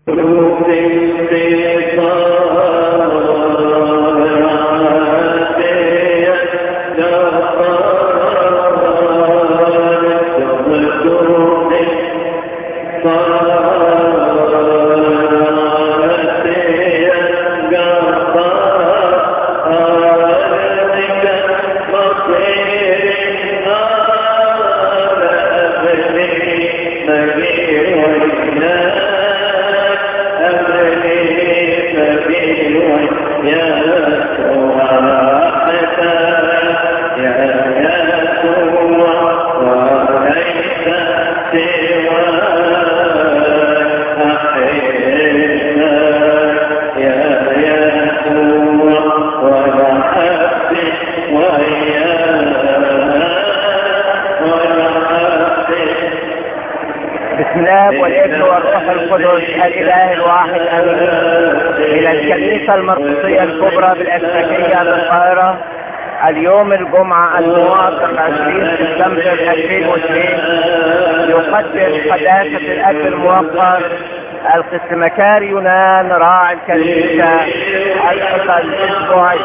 بسم الله والابن والروح القدس الاله الواحد امين الى الكنيسه المرقسيه الكبرى بالاسبكيه بالقاهره اليوم الجمعة الموافق 20 سبتمبر 2002 يقدم قداسة الأب الموقر القسمكار يونان راعي الكنيسة الحصى الأسبوعي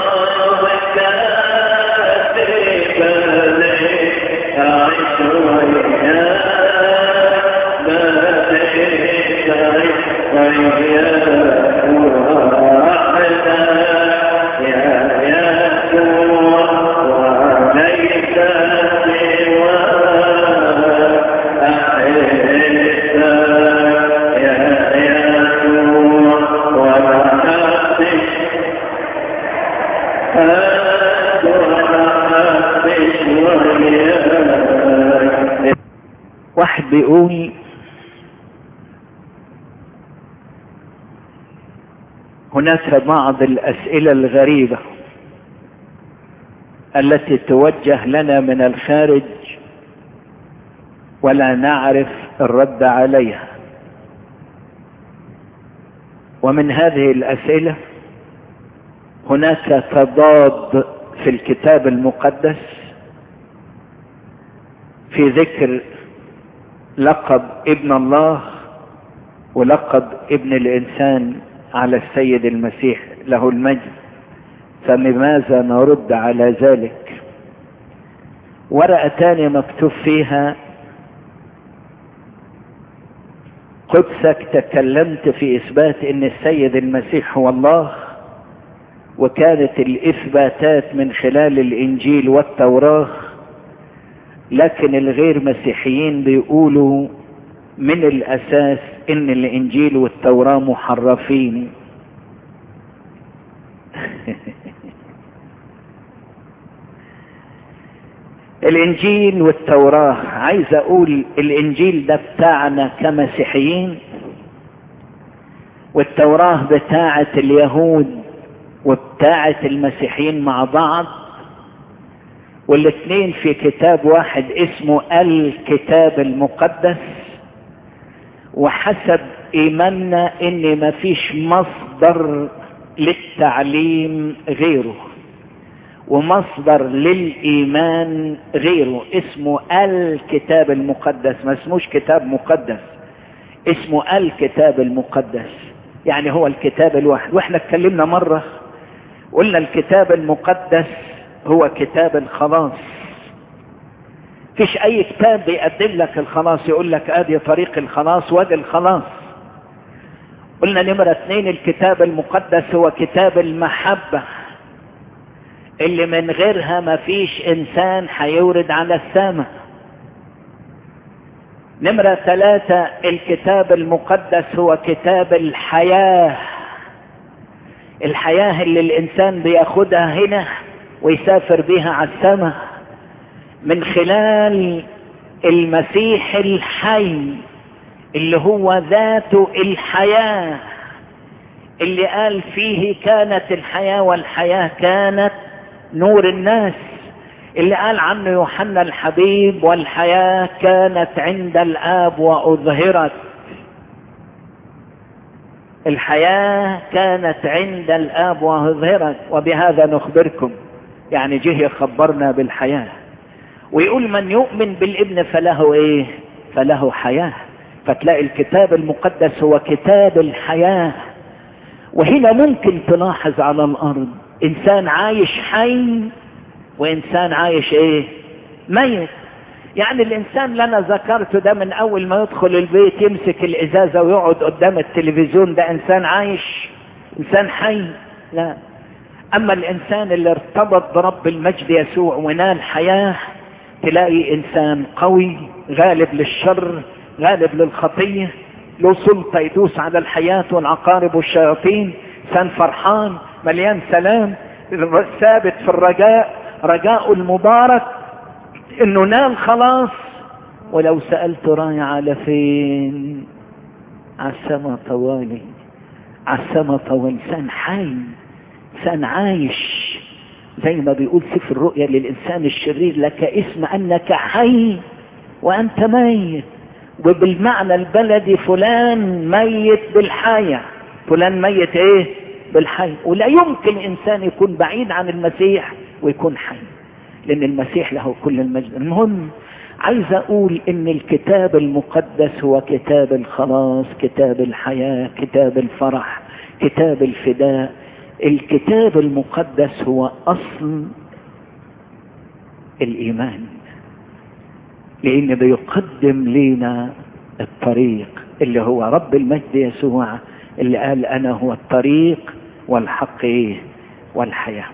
واحد بيقول هناك بعض الأسئلة الغريبة التي توجه لنا من الخارج ولا نعرف الرد عليها ومن هذه الأسئلة هناك تضاد في الكتاب المقدس في ذكر لقب ابن الله ولقب ابن الانسان على السيد المسيح له المجد فبماذا نرد على ذلك ورقة تانية مكتوب فيها قدسك تكلمت في اثبات ان السيد المسيح هو الله وكانت الاثباتات من خلال الانجيل والتوراه لكن الغير مسيحيين بيقولوا من الاساس ان الانجيل والتوراة محرفين الانجيل والتوراة عايز اقول الانجيل ده بتاعنا كمسيحيين والتوراة بتاعة اليهود وبتاعة المسيحيين مع بعض والاثنين في كتاب واحد اسمه الكتاب المقدس وحسب ايماننا ان مفيش مصدر للتعليم غيره ومصدر للايمان غيره اسمه الكتاب المقدس ما اسموش كتاب مقدس اسمه الكتاب المقدس يعني هو الكتاب الواحد واحنا اتكلمنا مرة قلنا الكتاب المقدس هو كتاب الخلاص فيش اي كتاب بيقدم لك الخلاص يقول لك ادي طريق الخلاص وادي الخلاص قلنا نمرة اثنين الكتاب المقدس هو كتاب المحبة اللي من غيرها مفيش انسان هيورد على السماء نمرة ثلاثة الكتاب المقدس هو كتاب الحياة الحياة اللي الانسان بياخدها هنا ويسافر بها على السماء من خلال المسيح الحي اللي هو ذات الحياة اللي قال فيه كانت الحياة والحياة كانت نور الناس اللي قال عنه يوحنا الحبيب والحياة كانت عند الآب وأظهرت الحياة كانت عند الآب وأظهرت وبهذا نخبركم يعني جه يخبرنا بالحياة ويقول من يؤمن بالابن فله ايه فله حياة فتلاقي الكتاب المقدس هو كتاب الحياة وهنا ممكن تلاحظ على الارض انسان عايش حي وانسان عايش ايه ميت يعني الانسان اللي انا ذكرته ده من اول ما يدخل البيت يمسك الازازة ويقعد قدام التلفزيون ده انسان عايش انسان حي لا اما الانسان اللي ارتبط برب المجد يسوع ونال حياة تلاقي انسان قوي غالب للشر غالب للخطية له سلطة يدوس على الحياة والعقارب والشياطين انسان فرحان مليان سلام ثابت في الرجاء رجاء المبارك انه نال خلاص ولو سألت رايح على فين على السما طوالي على السما طوالي انسان حي انسان عايش زي ما بيقول سفر الرؤيا للانسان الشرير لك اسم انك حي وانت ميت وبالمعنى البلدي فلان ميت بالحياة فلان ميت ايه بالحي ولا يمكن انسان يكون بعيد عن المسيح ويكون حي لان المسيح له كل المجد المهم عايز اقول ان الكتاب المقدس هو كتاب الخلاص كتاب الحياة كتاب الفرح كتاب الفداء الكتاب المقدس هو اصل الايمان لان بيقدم لنا الطريق اللي هو رب المجد يسوع اللي قال انا هو الطريق والحق ايه والحياة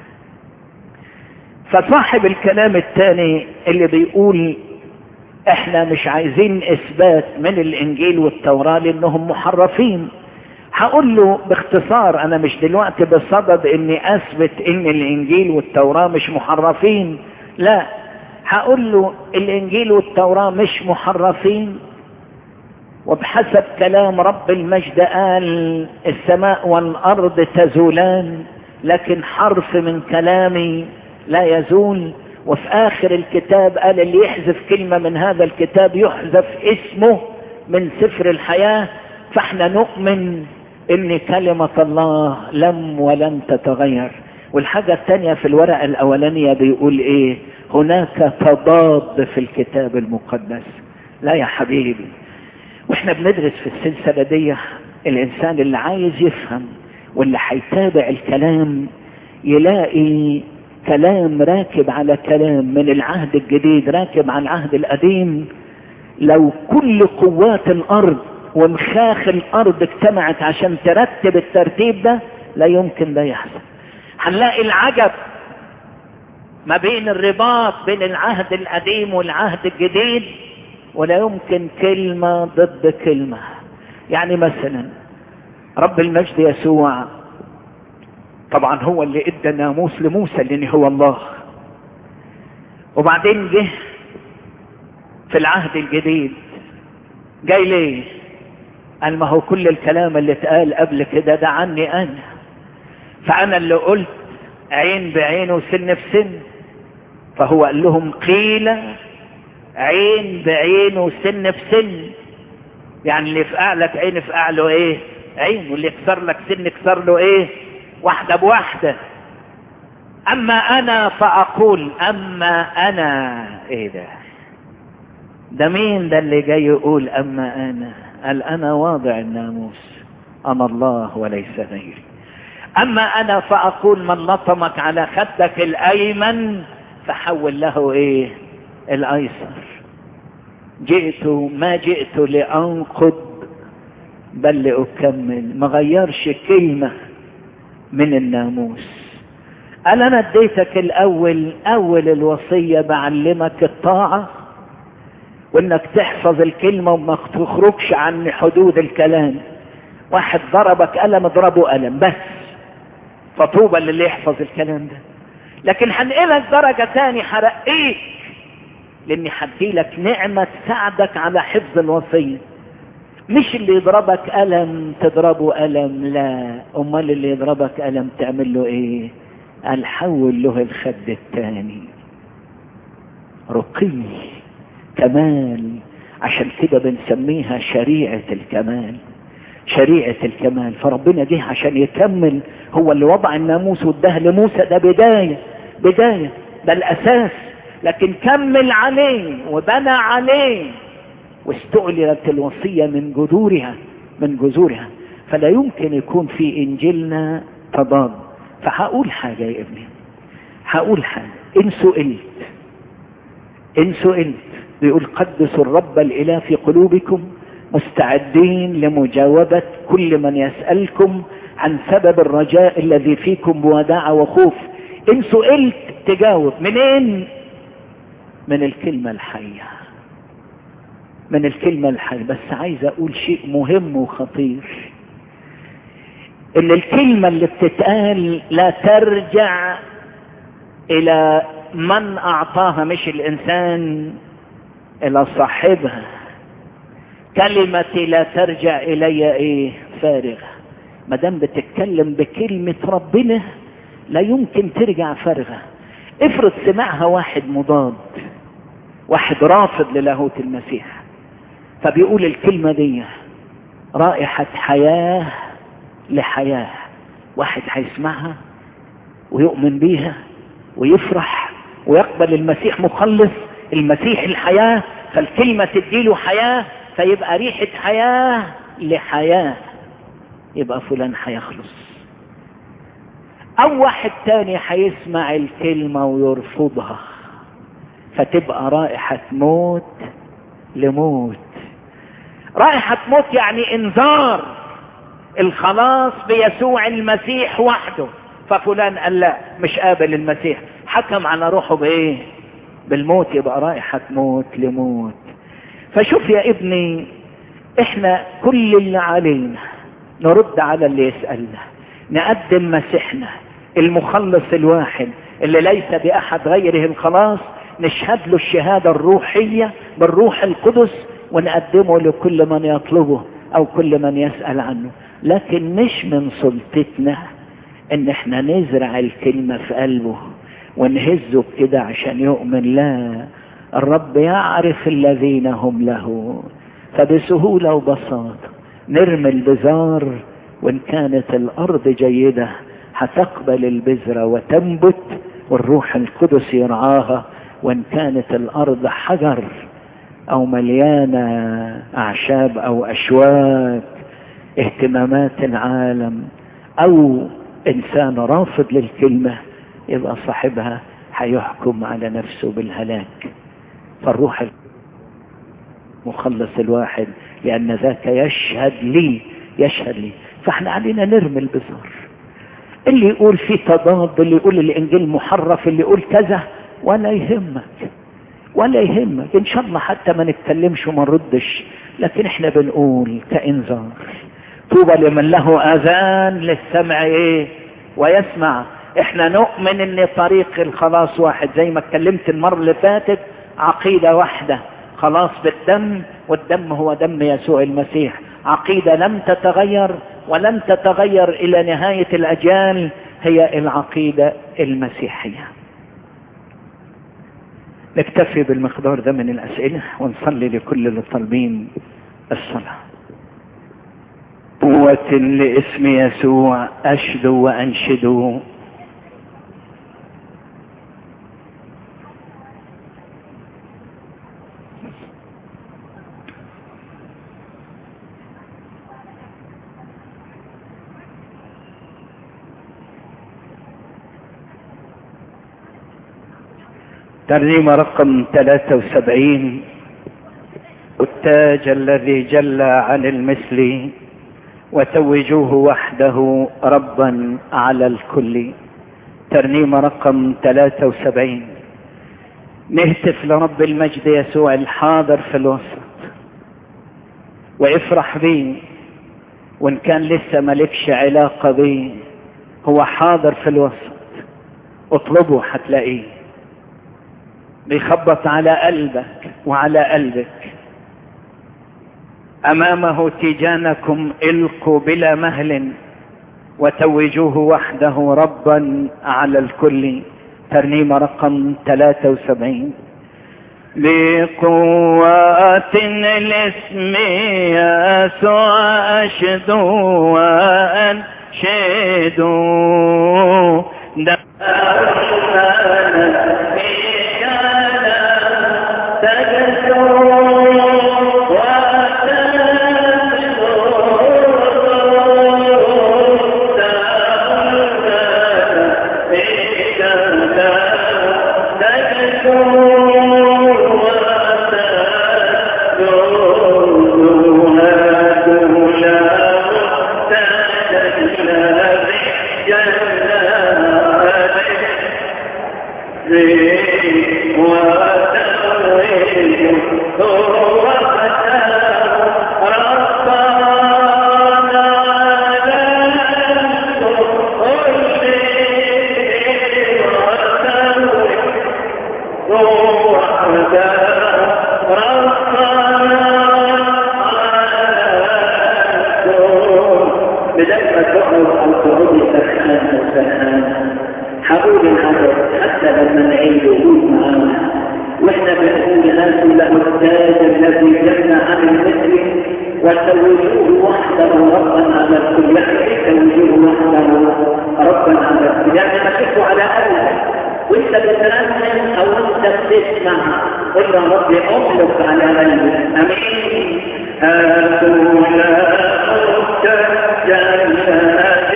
فصاحب الكلام الثاني اللي بيقول احنا مش عايزين اثبات من الانجيل والتوراة لانهم محرفين هقول له باختصار انا مش دلوقتي بصدد اني اثبت ان الانجيل والتوراة مش محرفين لا هقول له الانجيل والتوراة مش محرفين وبحسب كلام رب المجد قال السماء والارض تزولان لكن حرف من كلامي لا يزول وفي اخر الكتاب قال اللي يحذف كلمة من هذا الكتاب يحذف اسمه من سفر الحياة فاحنا نؤمن ان كلمة الله لم ولن تتغير والحاجة الثانية في الورقة الاولانية بيقول ايه هناك تضاد في الكتاب المقدس لا يا حبيبي واحنا بندرس في السلسلة دي الانسان اللي عايز يفهم واللي هيتابع الكلام يلاقي كلام راكب على كلام من العهد الجديد راكب على العهد القديم لو كل قوات الارض ومخاخ الارض اجتمعت عشان ترتب الترتيب ده لا يمكن ده يحصل هنلاقي العجب ما بين الرباط بين العهد القديم والعهد الجديد ولا يمكن كلمة ضد كلمة يعني مثلا رب المجد يسوع طبعا هو اللي ادى ناموس لموسى لان هو الله وبعدين جه في العهد الجديد جاي ليه قال ما هو كل الكلام اللي اتقال قبل كده ده عني انا فانا اللي قلت عين بعين وسن في سن فهو قال لهم قيل عين بعين وسن في سن يعني اللي يفقع لك عين يفقع له ايه عين واللي يكسر لك سن يكسر له ايه واحدة بواحدة اما انا فاقول اما انا ايه ده ده مين ده اللي جاي يقول اما انا قال انا واضع الناموس انا الله وليس غيري اما انا فاقول من لطمك على خدك الايمن فحول له ايه الايسر جئت ما جئت لانقض بل لاكمل ما غيرش كلمه من الناموس قال انا اديتك الاول اول الوصيه بعلمك الطاعه وانك تحفظ الكلمه وما تخرجش عن حدود الكلام واحد ضربك قلم اضربه قلم بس فطوبى للي يحفظ الكلام ده لكن هنقلك درجة تاني هرقيك لاني هديلك نعمة تساعدك على حفظ الوصية مش اللي يضربك قلم تضربه قلم لا امال اللي يضربك قلم تعمل له ايه قال حول له الخد التاني رقي كمال عشان كده بنسميها شريعة الكمال شريعة الكمال فربنا جه عشان يكمل هو اللي وضع الناموس واداه لموسى ده بداية بداية ده الأساس لكن كمل عليه وبنى عليه واستعلنت الوصية من جذورها من جذورها فلا يمكن يكون في انجيلنا تضاد فهقول حاجة يا ابني هقول حاجة ان سئلت ان سئلت بيقول قدسوا الرب الاله في قلوبكم مستعدين لمجاوبة كل من يسألكم عن سبب الرجاء الذي فيكم بوداع وخوف ان سئلت تجاوب منين من الكلمة الحية من الكلمة الحية بس عايز اقول شيء مهم وخطير ان الكلمة اللي بتتقال لا ترجع الى من اعطاها مش الانسان الى صاحبها كلمتي لا ترجع الي ايه فارغة ما دام بتتكلم بكلمة ربنا لا يمكن ترجع فارغة افرض سمعها واحد مضاد واحد رافض للاهوت المسيح فبيقول الكلمة دي رائحة حياة لحياة واحد هيسمعها ويؤمن بيها ويفرح ويقبل المسيح مخلص المسيح الحياة فالكلمة تديله حياة فيبقى ريحة حياة لحياة يبقى فلان هيخلص او واحد تاني هيسمع الكلمة ويرفضها فتبقى رائحة موت لموت رائحة موت يعني انذار الخلاص بيسوع المسيح وحده ففلان قال لا مش قابل المسيح حكم على روحه بايه بالموت يبقى رائحة موت لموت فشوف يا ابني احنا كل اللي علينا نرد على اللي يسألنا نقدم مسيحنا المخلص الواحد اللي ليس بأحد غيره الخلاص نشهد له الشهادة الروحية بالروح القدس ونقدمه لكل من يطلبه او كل من يسأل عنه لكن مش من سلطتنا ان احنا نزرع الكلمة في قلبه ونهزه كده عشان يؤمن لا الرب يعرف الذين هم له فبسهولة وبساطة نرمي البزار وان كانت الارض جيدة هتقبل البذرة وتنبت والروح القدس يرعاها وان كانت الارض حجر او مليانة اعشاب او اشواك اهتمامات العالم او انسان رافض للكلمة يبقى صاحبها هيحكم على نفسه بالهلاك فالروح مخلص الواحد لان ذاك يشهد لي يشهد لي فاحنا علينا نرمي البذار اللي يقول في تضاد اللي يقول الانجيل محرف اللي يقول كذا ولا يهمك ولا يهمك ان شاء الله حتى ما نتكلمش وما نردش لكن احنا بنقول كانذار طوبى لمن له اذان للسمع ايه ويسمع احنا نؤمن ان طريق الخلاص واحد زي ما اتكلمت المرة اللي فاتت عقيدة واحدة خلاص بالدم والدم هو دم يسوع المسيح عقيدة لم تتغير ولن تتغير الى نهاية الاجيال هي العقيدة المسيحية نكتفي بالمقدار ده من الاسئلة ونصلي لكل اللي طالبين الصلاة قوة لاسم يسوع اشدو وانشدو ترنيمة رقم 73 التاج الذي جل عن المثل وتوجوه وحده ربا على الكل ترنيمة رقم 73 نهتف لرب المجد يسوع الحاضر في الوسط وافرح بيه وان كان لسه ملكش علاقة بيه هو حاضر في الوسط اطلبه هتلاقيه بيخبط على قلبك وعلى قلبك امامه تيجانكم القوا بلا مهل وتوجوه وحده ربا على الكل ترنيمة رقم 73 بقوة الاسم يسوع أشدو وأنشدو دفعنا بدل ما تقعد او تقعدي سرحان او سرحان هقول العدد حتى لما نعيد وجود معانا واحنا بنقول هذا التاج الذي جنى عن المثل وتوجوه وحده ربا على الكل يعني توجوه وحده ربا على الكل يعني مسكه على قلبك وانت بترنم او انت بتسمع قل يا رب املك على قلبك امين هاتوا لا جنات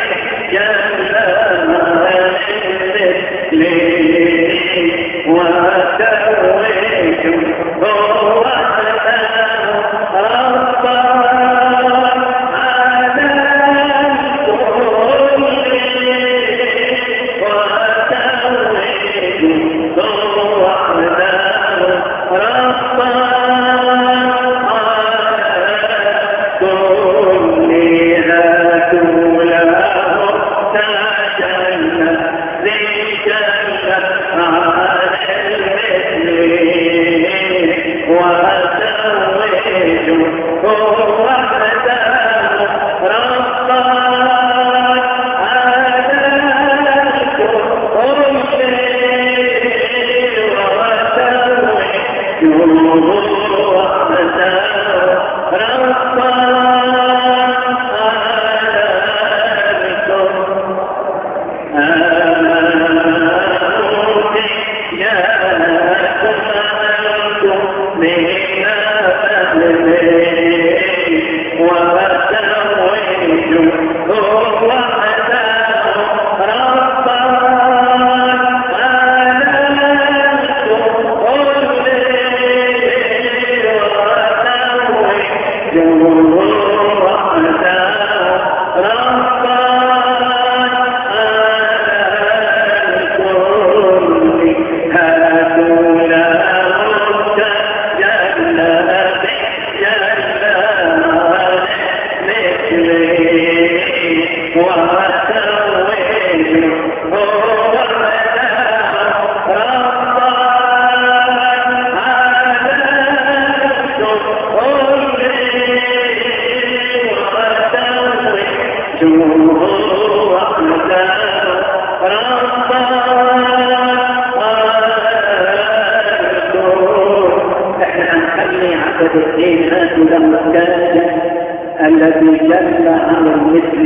الذي جل عن المثل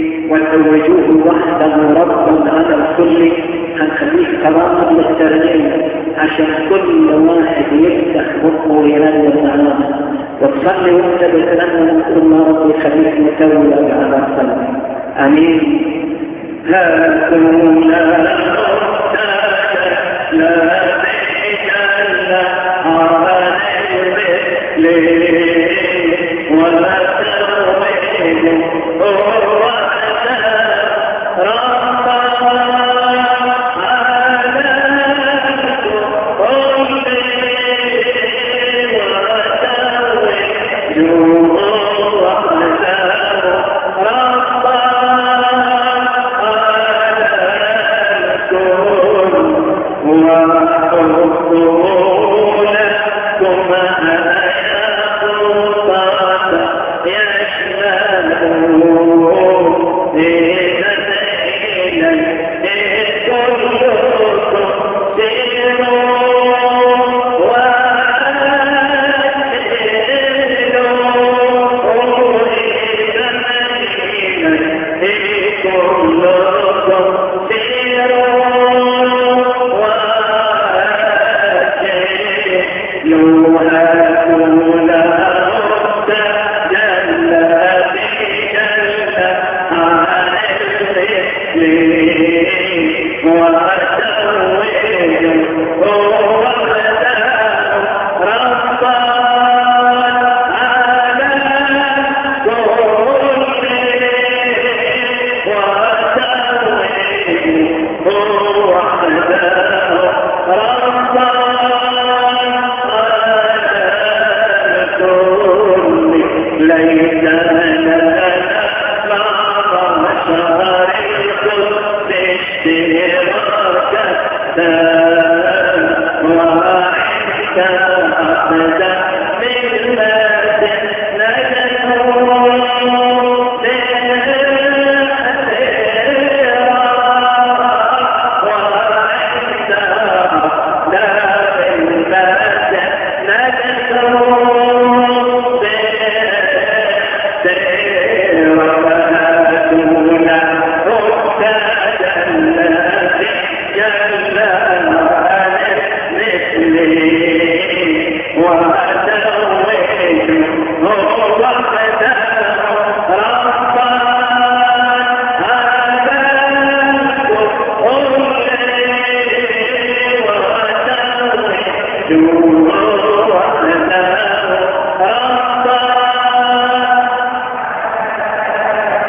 وتوجوه وحده ربا على الكل هنخليه كرامة للترجمة عشان كل واحد يفتح بطنه ويرنم معانا وتصلي وانت بترنم تقول يا رب يخليك متولى على القلب امين لا تقول لا لا تجعل على المثل ولا ترويج هو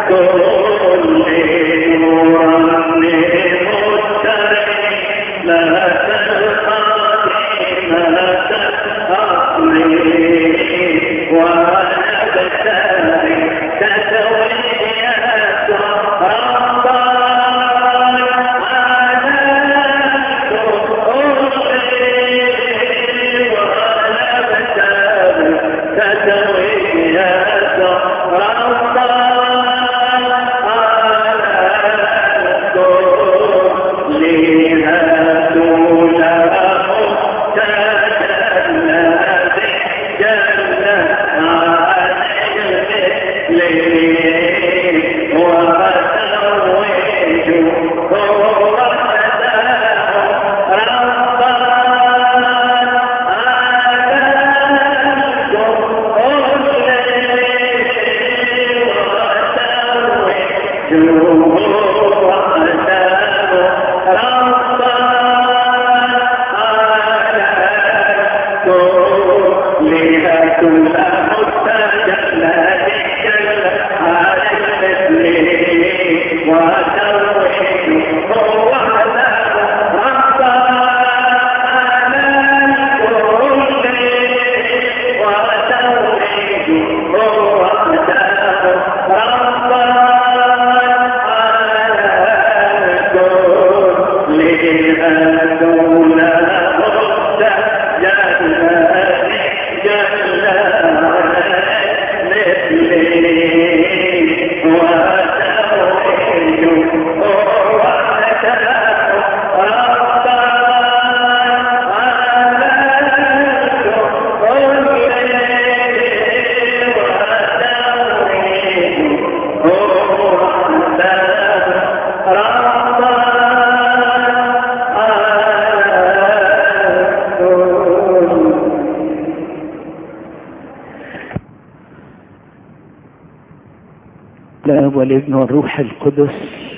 الاب والابن والروح القدس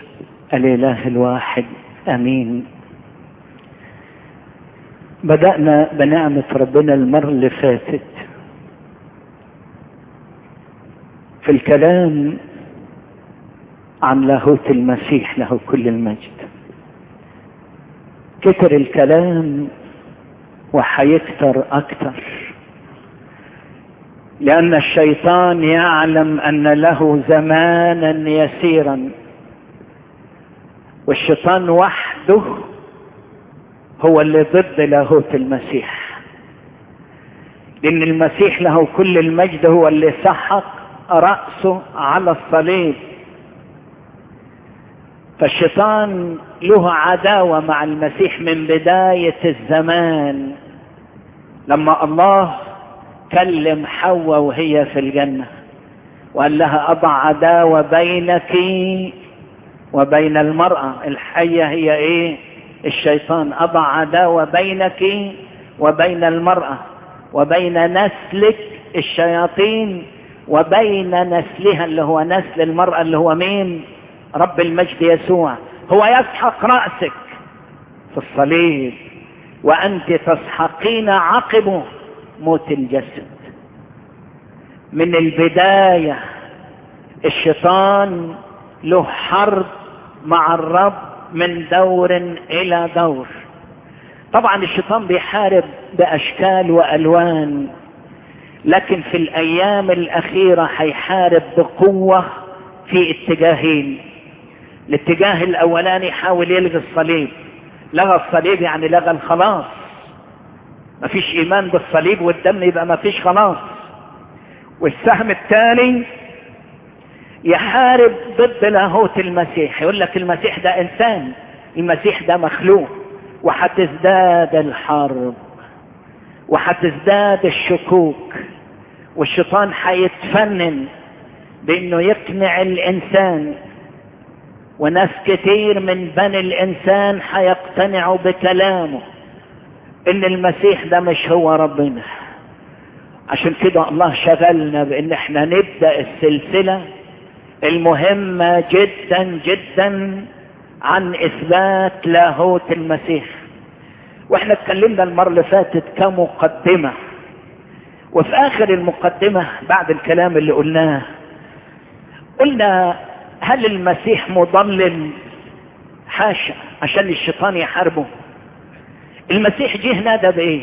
الاله الواحد امين بدأنا بنعمة ربنا المرة اللي فاتت في الكلام عن لاهوت المسيح له كل المجد كتر الكلام وحيكتر اكتر لان الشيطان يعلم ان له زمانا يسيرا والشيطان وحده هو اللي ضد لاهوت المسيح لان المسيح له كل المجد هو اللي سحق رأسه على الصليب فالشيطان له عداوة مع المسيح من بداية الزمان لما الله كلم حواء وهي في الجنة وقال لها أضع عداوة بينك وبين المرأة الحية هي ايه الشيطان أضع عداوة بينك وبين المرأة وبين نسلك الشياطين وبين نسلها اللي هو نسل المرأة اللي هو مين رب المجد يسوع هو يسحق رأسك في الصليب وأنت تسحقين عقبه موت الجسد من البداية الشيطان له حرب مع الرب من دور إلى دور طبعا الشيطان بيحارب بأشكال وألوان لكن في الأيام الأخيرة هيحارب بقوة في اتجاهين الاتجاه الأولاني يحاول يلغي الصليب لغى الصليب يعني لغى الخلاص مفيش ايمان بالصليب والدم يبقى مفيش خلاص والسهم الثاني يحارب ضد لاهوت المسيح يقول لك المسيح ده انسان المسيح ده مخلوق وهتزداد الحرب وهتزداد الشكوك والشيطان هيتفنن بانه يقنع الانسان وناس كتير من بني الانسان هيقتنعوا بكلامه ان المسيح ده مش هو ربنا عشان كده الله شغلنا بان احنا نبدأ السلسلة المهمة جدا جدا عن اثبات لاهوت المسيح واحنا اتكلمنا المرة اللي فاتت كمقدمة وفي اخر المقدمة بعد الكلام اللي قلناه قلنا هل المسيح مضلل حاشا عشان الشيطان يحاربه المسيح جه نادى بايه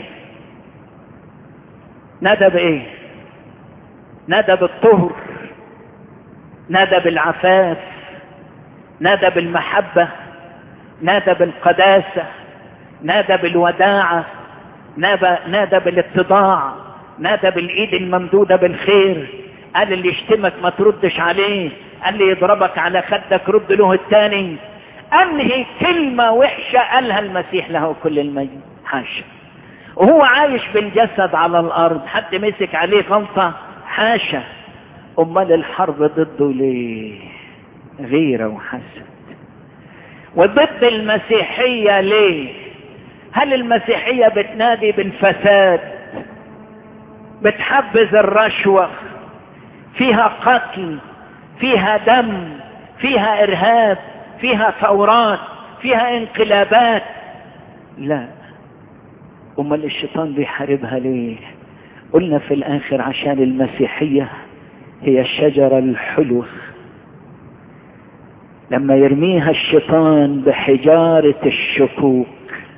نادى بايه نادى بالطهر نادى بالعفاف نادى بالمحبة نادى بالقداسة نادى بالوداعة نادى, نادى بالاتضاع نادى بالايد الممدودة بالخير قال اللي يشتمك ما تردش عليه قال اللي يضربك على خدك رد له التاني انهي كلمة وحشة قالها المسيح له كل المجد حاشا وهو عايش بالجسد على الارض حد مسك عليه غلطة حاشا امال الحرب ضده ليه غيرة وحسد وضد المسيحية ليه هل المسيحية بتنادي بالفساد بتحبذ الرشوة فيها قتل فيها دم فيها ارهاب فيها ثورات فيها انقلابات لا امال الشيطان بيحاربها ليه قلنا في الاخر عشان المسيحية هي الشجرة الحلوة لما يرميها الشيطان بحجارة الشكوك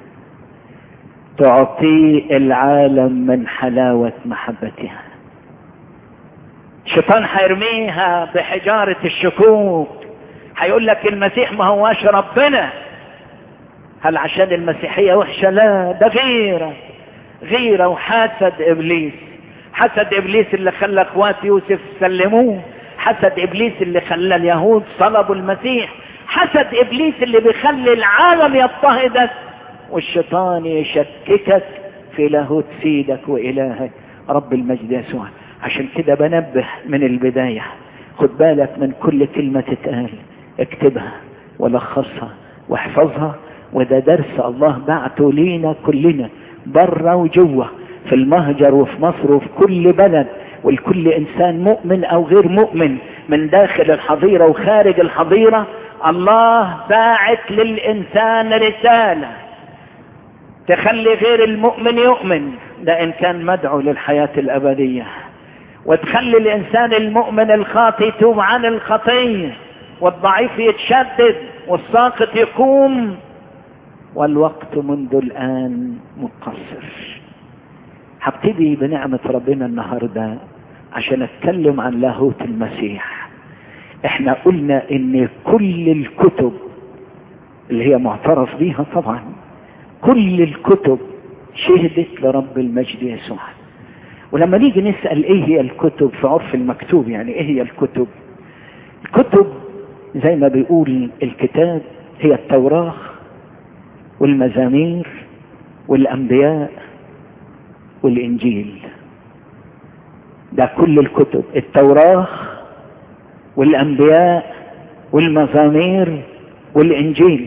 تعطيه العالم من حلاوة محبتها الشيطان حيرميها بحجارة الشكوك هيقول لك المسيح ما هواش ربنا هل عشان المسيحية وحشة لا ده غيرة غيرة وحسد ابليس حسد ابليس اللي خلى اخوات يوسف سلموه حسد ابليس اللي خلى اليهود صلبوا المسيح حسد ابليس اللي بيخلي العالم يضطهدك والشيطان يشككك في لاهوت سيدك والهك رب المجد يسوع عشان كده بنبه من البداية خد بالك من كل كلمة تتقال اكتبها ولخصها واحفظها وده درس الله بعته لينا كلنا بره وجوه في المهجر وفي مصر وفي كل بلد ولكل انسان مؤمن او غير مؤمن من داخل الحظيرة وخارج الحظيرة الله باعت للانسان رسالة تخلي غير المؤمن يؤمن ده ان كان مدعو للحياة الابدية وتخلي الانسان المؤمن الخاطئ يتوب عن الخطية والضعيف يتشدد والساقط يقوم والوقت منذ الان مقصر هبتدي بنعمة ربنا النهاردة عشان اتكلم عن لاهوت المسيح احنا قلنا ان كل الكتب اللي هي معترف بيها طبعا كل الكتب شهدت لرب المجد يسوع ولما نيجي نسأل ايه هي الكتب في عرف المكتوب يعني ايه هي الكتب الكتب زي ما بيقول الكتاب هي التوراة والمزامير والانبياء والانجيل ده كل الكتب التوراة والانبياء والمزامير والانجيل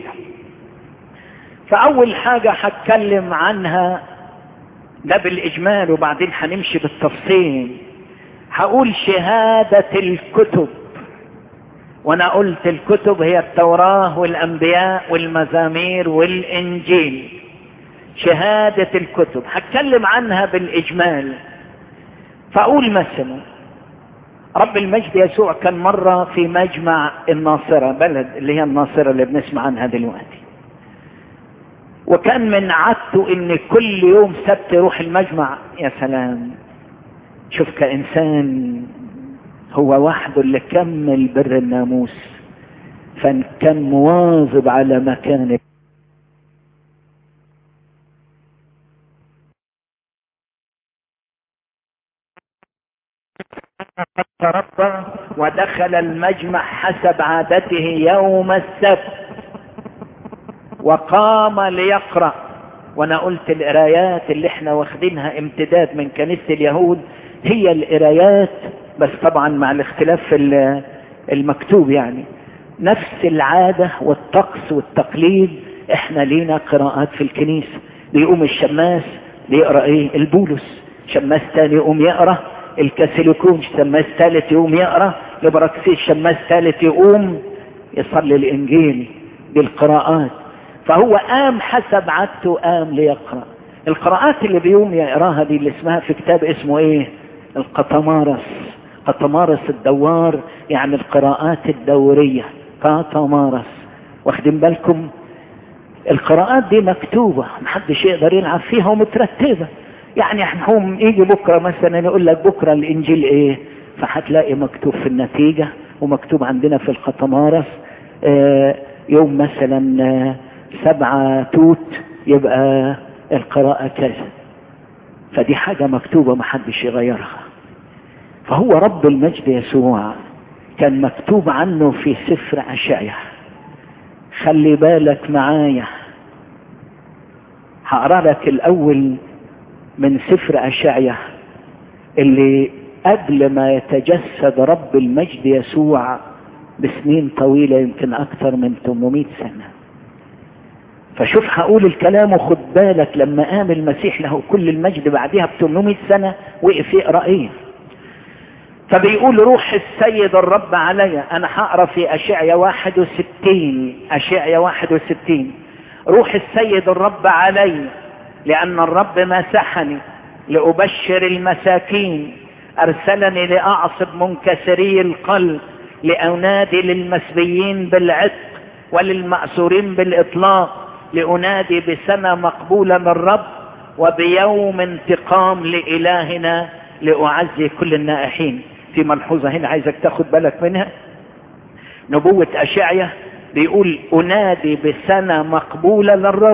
فاول حاجة هتكلم عنها ده بالاجمال وبعدين هنمشي بالتفصيل هقول شهادة الكتب وانا قلت الكتب هي التوراة والانبياء والمزامير والانجيل شهادة الكتب هتكلم عنها بالاجمال فاقول مثلا رب المجد يسوع كان مرة في مجمع الناصرة بلد اللي هي الناصرة اللي بنسمع عنها دلوقتي وكان من عادته ان كل يوم سبت يروح المجمع يا سلام شوف كإنسان هو وحده اللي كمل بر الناموس فكان مواظب على مكانه تربى ودخل المجمع حسب عادته يوم السبت وقام ليقرأ وانا قلت القرايات اللي احنا واخدينها امتداد من كنيسة اليهود هي القرايات بس طبعا مع الاختلاف في المكتوب يعني نفس العادة والطقس والتقليد احنا لينا قراءات في الكنيسة بيقوم الشماس بيقرأ ايه البولس شماس تاني يقوم يقرأ الكاثوليكون شماس ثالث يقوم يقرأ لبراكسيس شماس ثالث يقوم يصلي الانجيل بالقراءات فهو قام حسب عادته قام ليقرأ القراءات اللي بيوم يقراها دي اللي اسمها في كتاب اسمه ايه القطمارس قطمارس الدوار يعني القراءات الدورية قطمارس واخدين بالكم القراءات دي مكتوبة محدش يقدر يلعب فيها ومترتبة يعني هم يجي بكرة مثلا يقول لك بكرة الانجيل ايه فهتلاقي مكتوب في النتيجة ومكتوب عندنا في القطمارس آه يوم مثلا آه سبعة توت يبقى القراءة كذا فدي حاجة مكتوبة محدش يغيرها فهو رب المجد يسوع كان مكتوب عنه في سفر أشعيا خلي بالك معايا هقرا لك الأول من سفر أشعيا اللي قبل ما يتجسد رب المجد يسوع بسنين طويلة يمكن أكثر من 800 سنة فشوف هقول الكلام وخد بالك لما قام المسيح له كل المجد بعدها ب 800 سنة وقف يقرأ ايه فبيقول روح السيد الرب علي انا هقرا في اشعيا 61 اشعيا 61 روح السيد الرب علي لان الرب مسحني لابشر المساكين ارسلني لاعصب منكسري القلب لانادي للمسبيين بالعتق وللمأسورين بالاطلاق لانادي بسنة مقبولة من الرب وبيوم انتقام لالهنا لاعزي كل النائحين في ملحوظة هنا عايزك تاخد بالك منها نبوة أشعية بيقول أنادي بسنة مقبولة للرب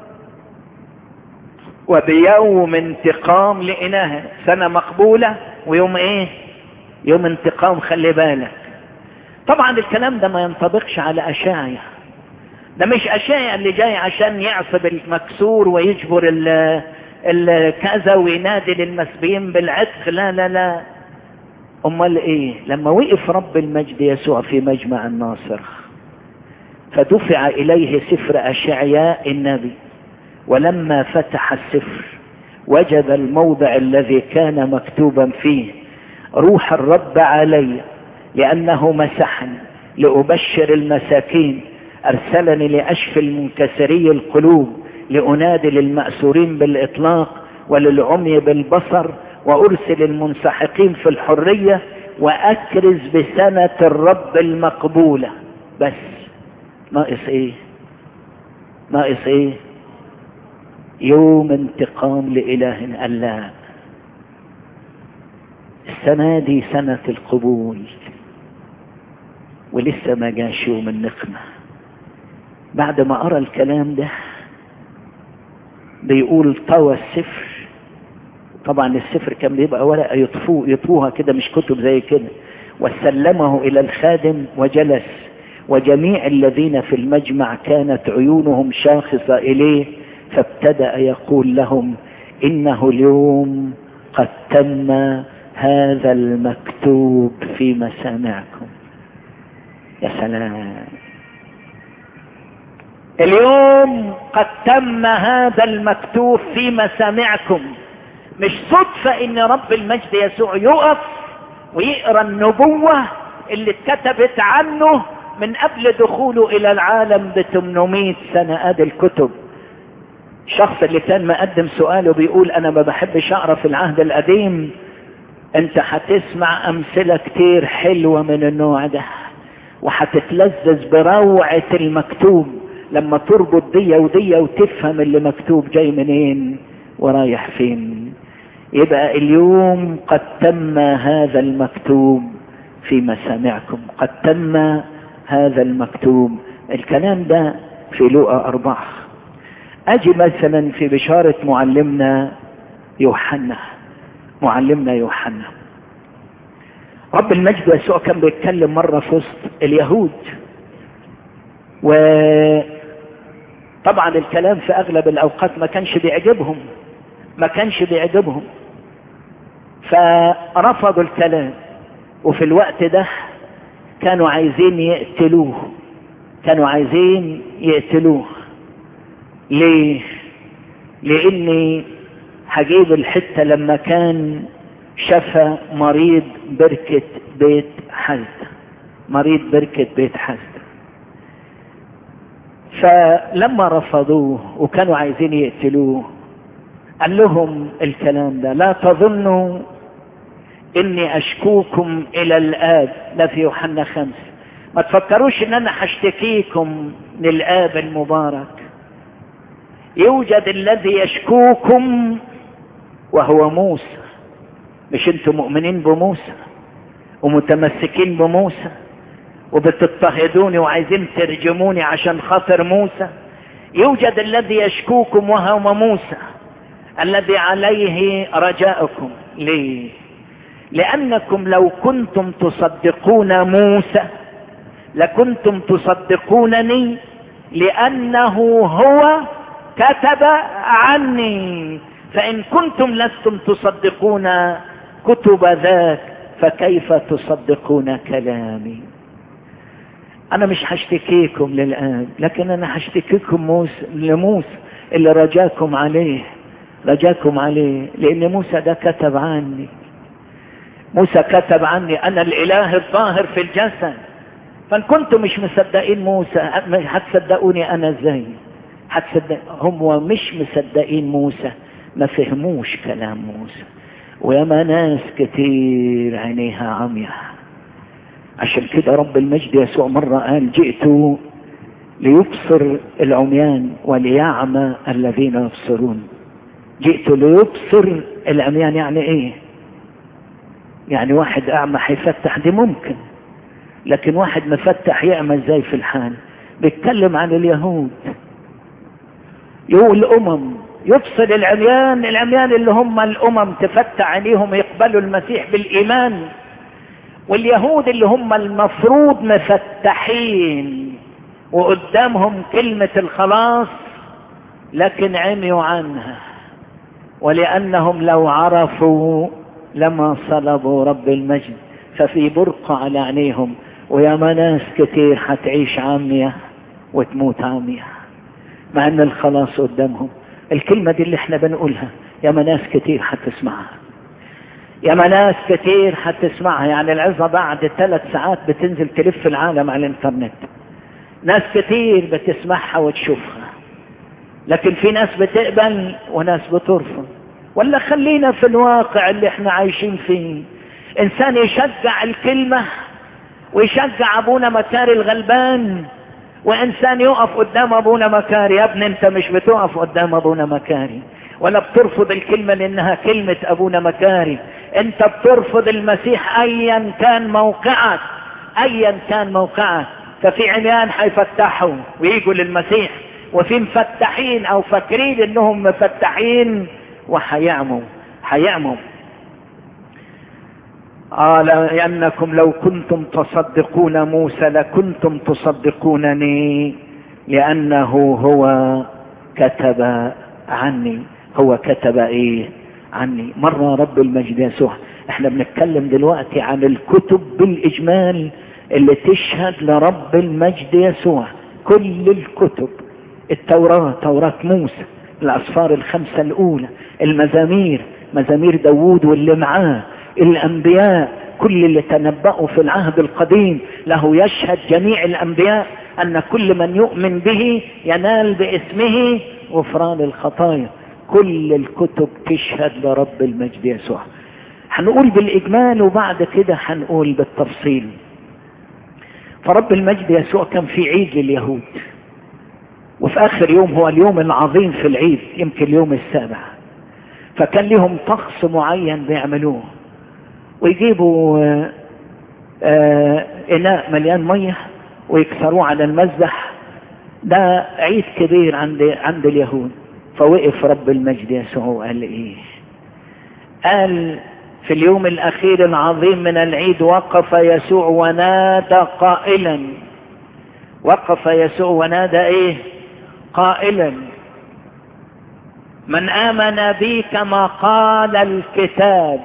وبيوم انتقام لإله سنة مقبولة ويوم ايه يوم انتقام خلي بالك طبعا الكلام ده ما ينطبقش على أشعية ده مش أشعية اللي جاي عشان يعصب المكسور ويجبر ال الكذا وينادي للمسبيين بالعتق لا لا لا امال ايه لما وقف رب المجد يسوع في مجمع الناصر فدفع اليه سفر اشعياء النبي ولما فتح السفر وجد الموضع الذي كان مكتوبا فيه روح الرب علي لانه مسحني لابشر المساكين ارسلني لاشفي المنكسري القلوب لانادي للماسورين بالاطلاق وللعمي بالبصر وارسل المنسحقين في الحرية واكرز بسنة الرب المقبولة بس ناقص ايه ناقص ايه يوم انتقام لالهنا قال لا السنة دي سنة القبول ولسه ما جاش يوم النقمة بعد ما ارى الكلام ده بيقول طوى السفر طبعا السفر كان بيبقى ورقة يطفوه يطفوها كده مش كتب زي كده وسلمه إلى الخادم وجلس وجميع الذين في المجمع كانت عيونهم شاخصة إليه فابتدأ يقول لهم إنه اليوم قد تم هذا المكتوب في مسامعكم يا سلام اليوم قد تم هذا المكتوب في مسامعكم مش صدفة ان رب المجد يسوع يقف ويقرا النبوة اللي اتكتبت عنه من قبل دخوله الى العالم ب 800 سنة ادي الكتب الشخص اللي كان مقدم سؤاله بيقول انا ما بحبش اقرا في العهد القديم انت هتسمع امثلة كتير حلوة من النوع ده وهتتلذذ بروعة المكتوب لما تربط دي ودي وتفهم اللي مكتوب جاي منين ورايح فين يبقى اليوم قد تم هذا المكتوب في مسامعكم قد تم هذا المكتوب الكلام ده في لوقا أربعة أجي مثلا في بشارة معلمنا يوحنا معلمنا يوحنا رب المجد يسوع كان بيتكلم مرة في وسط اليهود وطبعا الكلام في أغلب الأوقات ما كانش بيعجبهم ما كانش بيعجبهم فرفضوا الكلام وفي الوقت ده كانوا عايزين يقتلوه كانوا عايزين يقتلوه ليه لاني هجيب الحتة لما كان شفى مريض بركة بيت حزد مريض بركة بيت حزد فلما رفضوه وكانوا عايزين يقتلوه قال لهم الكلام ده لا تظنوا اني اشكوكم الى الاب ده في يوحنا خمسة ما تفكروش ان انا هشتكيكم للاب المبارك يوجد الذي يشكوكم وهو موسى مش انتم مؤمنين بموسى ومتمسكين بموسى وبتضطهدوني وعايزين ترجموني عشان خاطر موسى يوجد الذي يشكوكم وهو موسى الذي عليه رجاؤكم ليه لانكم لو كنتم تصدقون موسى لكنتم تصدقونني لانه هو كتب عني فان كنتم لستم تصدقون كتب ذاك فكيف تصدقون كلامي انا مش هشتكيكم للان لكن انا هشتكيكم موسى لموسى اللي رجاكم عليه رجاكم عليه لان موسى ده كتب عني موسى كتب عني انا الاله الظاهر في الجسد فان كنتم مش مصدقين موسى هتصدقوني انا ازاي هتصدق هم مش مصدقين موسى ما فهموش كلام موسى وياما ناس كتير عينيها عمية عشان كده رب المجد يسوع مرة قال جئت ليبصر العميان وليعمى الذين يبصرون جئت ليبصر العميان يعني ايه يعني واحد اعمى هيفتح دي ممكن لكن واحد مفتح يعمى ازاي في الحال بيتكلم عن اليهود يقول الامم يبصر العميان العميان اللي هم الامم تفتح عليهم يقبلوا المسيح بالايمان واليهود اللي هم المفروض مفتحين وقدامهم كلمة الخلاص لكن عميوا عنها ولأنهم لو عرفوا لما صلبوا رب المجد ففي برقع على عينيهم ويا ناس كتير حتعيش عامية وتموت عامية مع ان الخلاص قدامهم الكلمة دي اللي احنا بنقولها يا ناس كتير حتسمعها يا ناس كتير حتسمعها يعني العظة بعد ثلاث ساعات بتنزل تلف العالم على الانترنت ناس كتير بتسمعها وتشوفها لكن في ناس بتقبل وناس بترفض ولا خلينا في الواقع اللي احنا عايشين فيه انسان يشجع الكلمة ويشجع ابونا مكاري الغلبان وانسان يقف قدام ابونا مكاري يا ابني انت مش بتقف قدام ابونا مكاري ولا بترفض الكلمة لانها كلمة ابونا مكاري انت بترفض المسيح ايا كان موقعك ايا كان موقعك ففي عميان حيفتحوا ويجوا للمسيح وفي مفتحين او فاكرين انهم مفتحين وحيعموا حيعموا آه لأنكم لو كنتم تصدقون موسى لكنتم تصدقونني لأنه هو كتب عني هو كتب ايه عني مرة رب المجد يسوع احنا بنتكلم دلوقتي عن الكتب بالإجمال اللي تشهد لرب المجد يسوع كل الكتب التوراة توراة موسى الأسفار الخمسة الأولى المزامير مزامير داوود واللي معاه الأنبياء كل اللي تنبأوا في العهد القديم له يشهد جميع الأنبياء أن كل من يؤمن به ينال باسمه غفران الخطايا كل الكتب تشهد لرب المجد يسوع هنقول بالإجمال وبعد كده هنقول بالتفصيل فرب المجد يسوع كان في عيد لليهود وفي آخر يوم هو اليوم العظيم في العيد يمكن اليوم السابع فكان لهم طقس معين بيعملوه ويجيبوا آآ آآ إناء مليان مية ويكسروه على المذبح ده عيد كبير عند عند اليهود فوقف رب المجد يسوع وقال ايه قال في اليوم الاخير العظيم من العيد وقف يسوع ونادى قائلا وقف يسوع ونادى ايه قائلا من امن بي كما قال الكتاب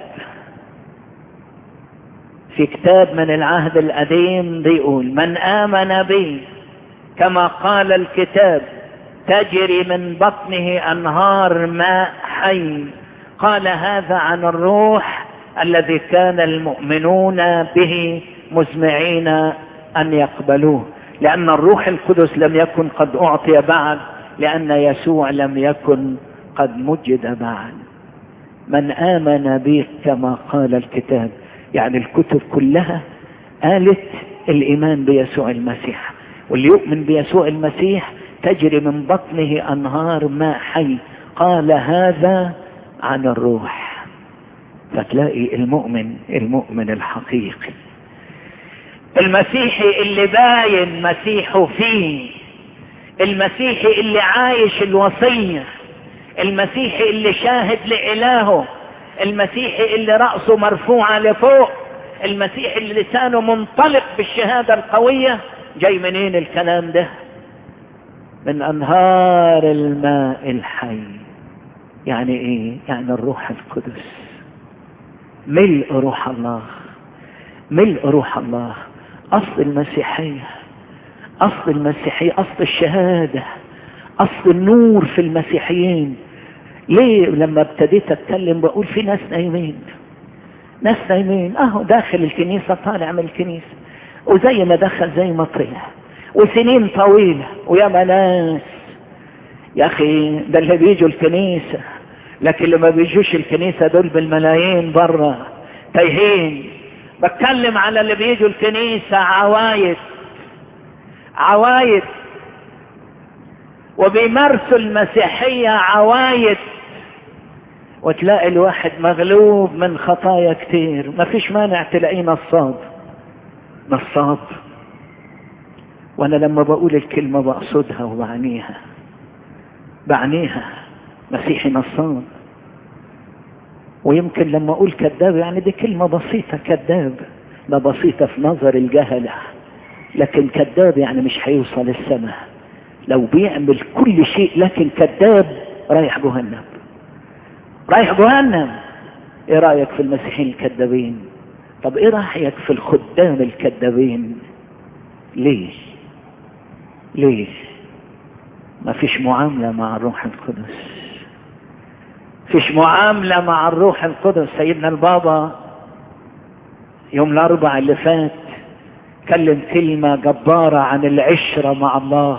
في كتاب من العهد القديم بيقول من امن بي كما قال الكتاب تجري من بطنه انهار ماء حي قال هذا عن الروح الذي كان المؤمنون به مزمعين ان يقبلوه لان الروح القدس لم يكن قد اعطي بعد لان يسوع لم يكن قد مجد بعد من آمن بي كما قال الكتاب يعني الكتب كلها قالت الإيمان بيسوع المسيح واللي يؤمن بيسوع المسيح تجري من بطنه أنهار ماء حي قال هذا عن الروح فتلاقي المؤمن المؤمن الحقيقي المسيحي اللي باين مسيحه فيه المسيحي اللي عايش الوصية المسيحي اللي شاهد لإلهه المسيحي اللي رأسه مرفوعة لفوق المسيحي اللي لسانه منطلق بالشهادة القوية جاي منين الكلام ده من أنهار الماء الحي يعني ايه يعني الروح القدس ملء روح الله ملء روح الله أصل المسيحية أصل المسيحية أصل الشهادة أصل النور في المسيحيين ليه لما ابتديت أتكلم بقول في ناس نايمين ناس نايمين أهو داخل الكنيسة طالع من الكنيسة وزي ما دخل زي ما طلع وسنين طويلة ويا ناس يا أخي ده اللي بيجوا الكنيسة لكن اللي ما بيجوش الكنيسة دول بالملايين برا تايهين بتكلم على اللي بيجوا الكنيسة عوايد عوايد وبيمارسوا المسيحية عوايد وتلاقي الواحد مغلوب من خطايا كتير ما فيش مانع تلاقيه نصاب نصاب وانا لما بقول الكلمة بقصدها وبعنيها بعنيها مسيحي نصاب ويمكن لما اقول كذاب يعني دي كلمة بسيطة كذاب ده بسيطة في نظر الجهلة لكن كذاب يعني مش هيوصل السماء لو بيعمل كل شيء لكن كذاب رايح جهنم رايح جهنم ايه رايك في المسيحيين الكذابين طب ايه رايك في الخدام الكذابين ليه ليه ما فيش معاملة مع الروح القدس فيش معاملة مع الروح القدس سيدنا البابا يوم الاربع اللي فات كلم كلمة جبارة عن العشرة مع الله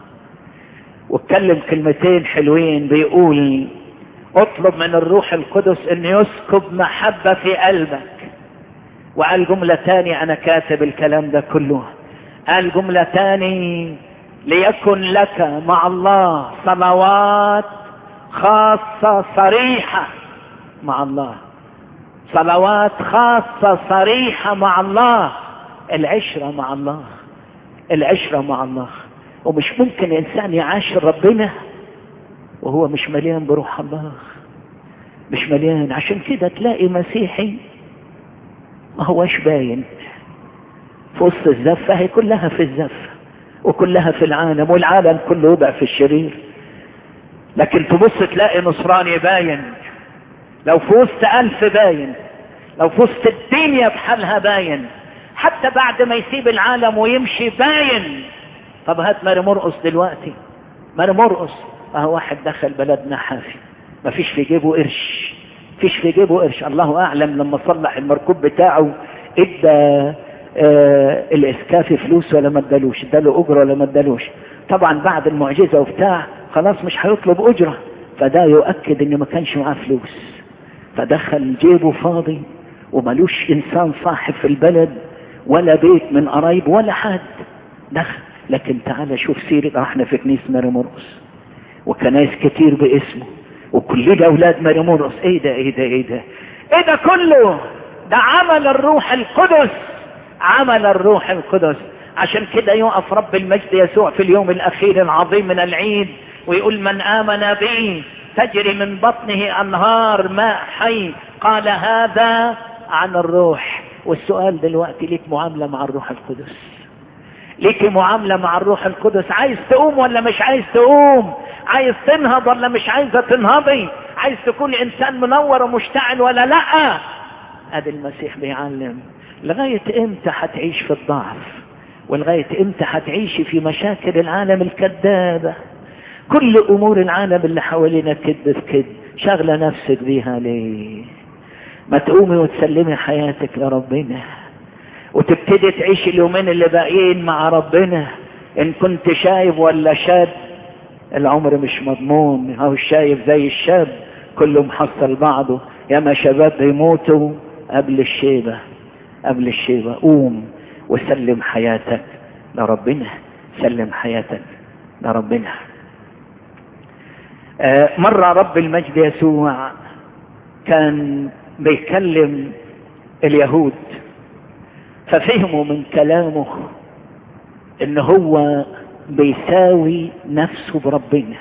واتكلم كلمتين حلوين بيقول اطلب من الروح القدس ان يسكب محبة في قلبك وقال جملة تاني انا كاتب الكلام ده كله قال جملة تاني ليكن لك مع الله صلوات خاصة صريحة مع الله صلوات خاصة صريحة مع الله العشرة مع الله العشرة مع الله ومش ممكن انسان يعاشر ربنا وهو مش مليان بروح الله مش مليان عشان كده تلاقي مسيحي ما هوش باين في وسط الزفة هي كلها في الزفة وكلها في العالم والعالم كله وضع في الشرير لكن تبص تلاقي نصراني باين لو في وسط ألف باين لو في وسط الدنيا بحالها باين حتى بعد ما يسيب العالم ويمشي باين طب هات ماري مرقص دلوقتي ماري مرقص اهو واحد دخل بلدنا حافي ما فيش في جيبه قرش فيش في جيبه قرش الله اعلم لما صلح المركوب بتاعه ادى آه الاسكافي فلوس ولا ما ادالوش اداله اجره ولا ما ادالوش طبعا بعد المعجزه وبتاع خلاص مش هيطلب اجره فده يؤكد ان ما كانش معاه فلوس فدخل جيبه فاضي وملوش انسان صاحب في البلد ولا بيت من قرايب ولا حد دخل لكن تعالى شوف سيرة احنا في كنيسة ماري مرقس وكنايس كتير باسمه وكل ده اولاد ماري مرقس ايه ده ايه ده ايه ده ايه ده كله ده عمل الروح القدس عمل الروح القدس عشان كده يقف رب المجد يسوع في اليوم الاخير العظيم من العيد ويقول من امن بي تجري من بطنه انهار ماء حي قال هذا عن الروح والسؤال دلوقتي ليك معاملة مع الروح القدس ليك معاملة مع الروح القدس عايز تقوم ولا مش عايز تقوم عايز تنهض ولا مش عايزة تنهضي عايز تكون انسان منور ومشتعل ولا لا ادي المسيح بيعلم لغاية امتى هتعيش في الضعف ولغاية امتى هتعيشي في مشاكل العالم الكذابة كل امور العالم اللي حوالينا كذب في كذب شغلة نفسك بيها ليه ما تقومي وتسلمي حياتك لربنا وتبتدي تعيش اليومين اللي باقيين مع ربنا ان كنت شايب ولا شاب العمر مش مضمون هو الشايب زي الشاب كله محصل بعضه ياما شباب بيموتوا قبل الشيبة قبل الشيبة قوم وسلم حياتك لربنا سلم حياتك لربنا آه مرة رب المجد يسوع كان بيكلم اليهود ففهموا من كلامه ان هو بيساوي نفسه بربنا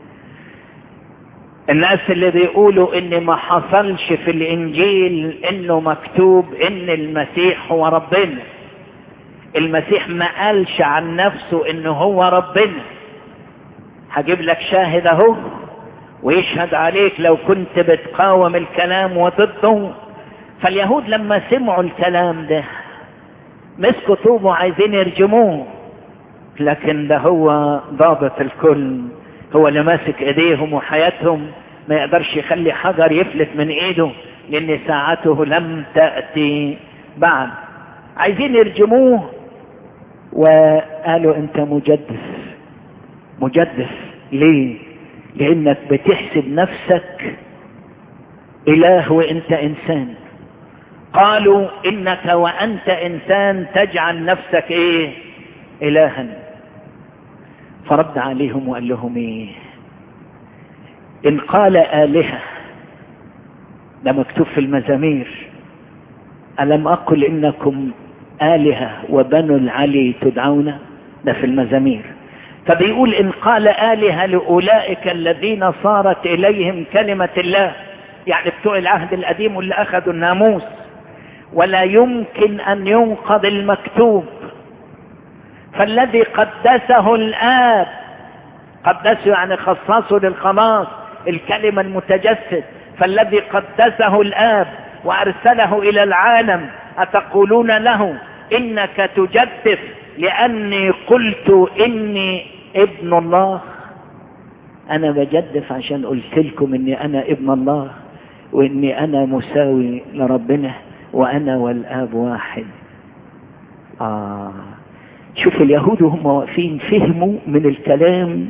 الناس اللي بيقولوا ان ما حصلش في الانجيل انه مكتوب ان المسيح هو ربنا المسيح ما قالش عن نفسه انه هو ربنا هجيب لك شاهد اهو ويشهد عليك لو كنت بتقاوم الكلام وضده فاليهود لما سمعوا الكلام ده مسكوا طوب وعايزين يرجموه لكن ده هو ضابط الكل هو اللي ماسك ايديهم وحياتهم ما يقدرش يخلي حجر يفلت من ايده لان ساعته لم تأتي بعد عايزين يرجموه وقالوا انت مجدس مجدس ليه لانك بتحسب نفسك اله وانت انسان قالوا انك وانت انسان تجعل نفسك ايه الها فرد عليهم وقال لهم ايه ان قال الهه ده مكتوب في المزامير الم اقل انكم الهه وبنو العلي تدعون ده في المزامير فبيقول ان قال الهه لاولئك الذين صارت اليهم كلمه الله يعني بتوع العهد القديم واللي اخذوا الناموس ولا يمكن ان ينقض المكتوب فالذي قدسه الآب قدسه يعني خصصه للخلاص الكلمة المتجسد فالذي قدسه الآب وأرسله إلى العالم أتقولون له إنك تجدف لأني قلت إني ابن الله أنا بجدف عشان قلت لكم إني أنا ابن الله وإني أنا مساوي لربنا وأنا والآب واحد آه شوف اليهود وهم واقفين فهموا من الكلام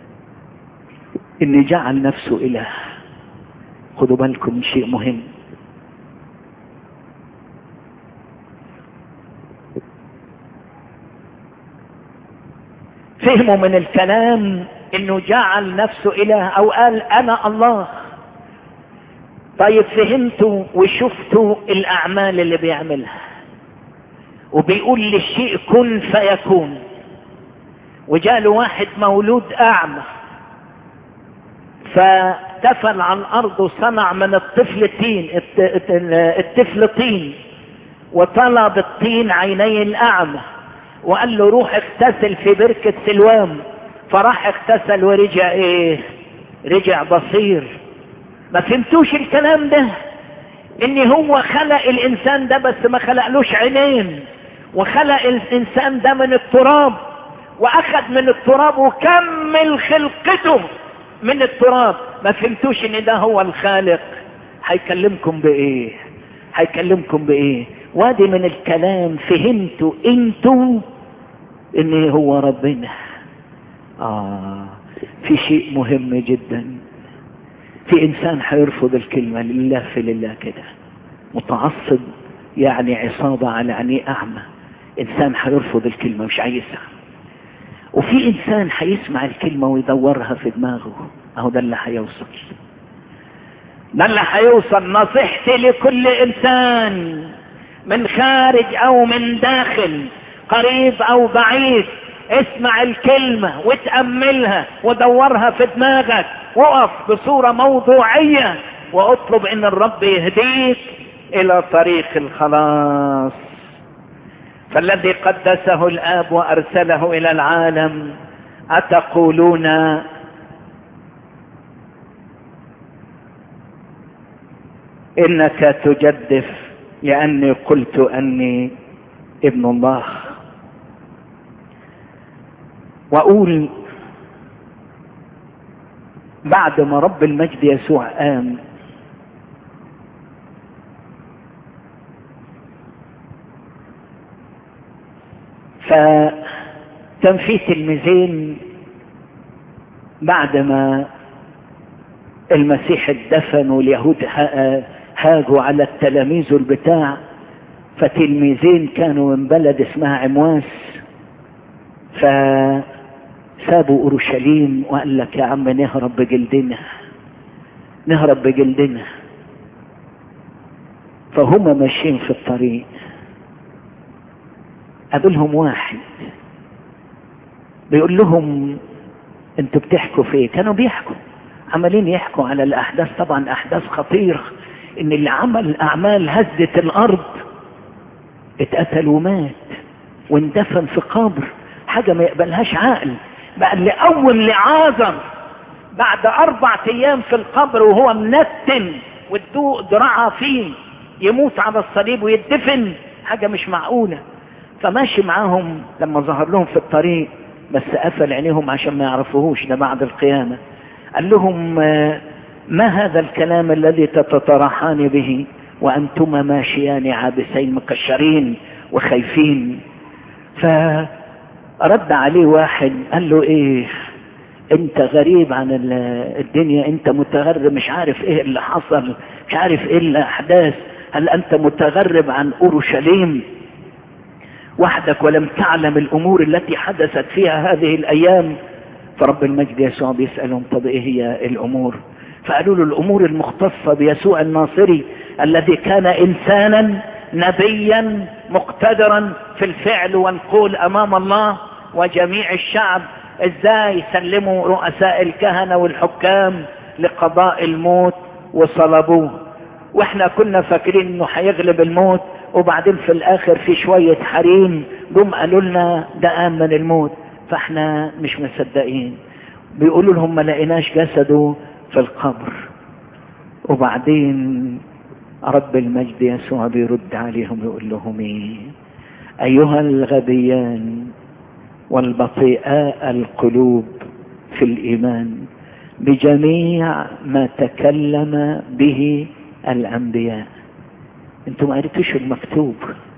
ان جعل نفسه اله خدوا بالكم من شيء مهم فهموا من الكلام انه جعل نفسه اله او قال انا الله طيب فهمتوا وشفتوا الاعمال اللي بيعملها وبيقول للشيء كن فيكون وجاله واحد مولود اعمى فتفل على الارض وصنع من الطفل طين الطفل طين وطلب الطين عيني الاعمى وقال له روح اغتسل في بركة سلوام فراح اغتسل ورجع ايه رجع بصير ما فهمتوش الكلام ده ان هو خلق الانسان ده بس ما خلقلوش عينين وخلق الانسان ده من التراب واخذ من التراب وكمل خلقته من التراب ما فهمتوش ان ده هو الخالق هيكلمكم بايه هيكلمكم بايه وادي من الكلام فهمتوا انتوا ان هو ربنا اه في شيء مهم جدا في انسان هيرفض الكلمة لله في لله كده متعصب يعني عصابة على عينيه اعمى انسان هيرفض الكلمة مش عايزها وفي انسان هيسمع الكلمة ويدورها في دماغه اهو ده اللي هيوصل ده اللي هيوصل نصيحتي لكل انسان من خارج او من داخل قريب او بعيد اسمع الكلمة وتأملها ودورها في دماغك وقف بصورة موضوعية واطلب ان الرب يهديك الى طريق الخلاص فالذي قدسه الاب وارسله الى العالم اتقولون انك تجدف لاني قلت اني ابن الله واقول بعد ما رب المجد يسوع قام فكان في تلميذين بعد ما المسيح اتدفن واليهود هاجوا على التلاميذ البتاع فتلميذين كانوا من بلد اسمها عمواس فسابوا اورشليم وقال لك يا عم نهرب بجلدنا نهرب بجلدنا فهم ماشيين في الطريق قابلهم واحد بيقول لهم انتوا بتحكوا في ايه كانوا بيحكوا عمالين يحكوا على الاحداث طبعا احداث خطيره ان اللي عمل اعمال هزت الارض اتقتل ومات واندفن في قبر حاجه ما يقبلهاش عقل بقى اللي قوم لعازر بعد اربع ايام في القبر وهو منتن والدوق ذراعها فيه يموت على الصليب ويدفن حاجه مش معقوله فماشي معاهم لما ظهر لهم في الطريق بس قفل عينيهم عشان ما يعرفوهوش ده بعد القيامة قال لهم ما هذا الكلام الذي تتطرحان به وأنتما ماشيان عابسين مكشرين وخايفين فرد عليه واحد قال له ايه انت غريب عن الدنيا انت متغرب مش عارف ايه اللي حصل مش عارف ايه الاحداث هل انت متغرب عن اورشليم وحدك ولم تعلم الامور التي حدثت فيها هذه الايام فرب المجد يسوع بيسألهم طب ايه هي الامور فقالوا له الامور المختصة بيسوع الناصري الذي كان انسانا نبيا مقتدرا في الفعل والقول امام الله وجميع الشعب ازاي سلموا رؤساء الكهنة والحكام لقضاء الموت وصلبوه واحنا كنا فاكرين انه هيغلب الموت وبعدين في الاخر في شوية حريم جم قالوا لنا ده قام من الموت فاحنا مش مصدقين بيقولوا لهم ما لقيناش جسده في القبر وبعدين رب المجد يسوع بيرد عليهم يقول لهم ايه ايها الغبيان والبطيئاء القلوب في الايمان بجميع ما تكلم به الانبياء انتم ما قريتوش المكتوب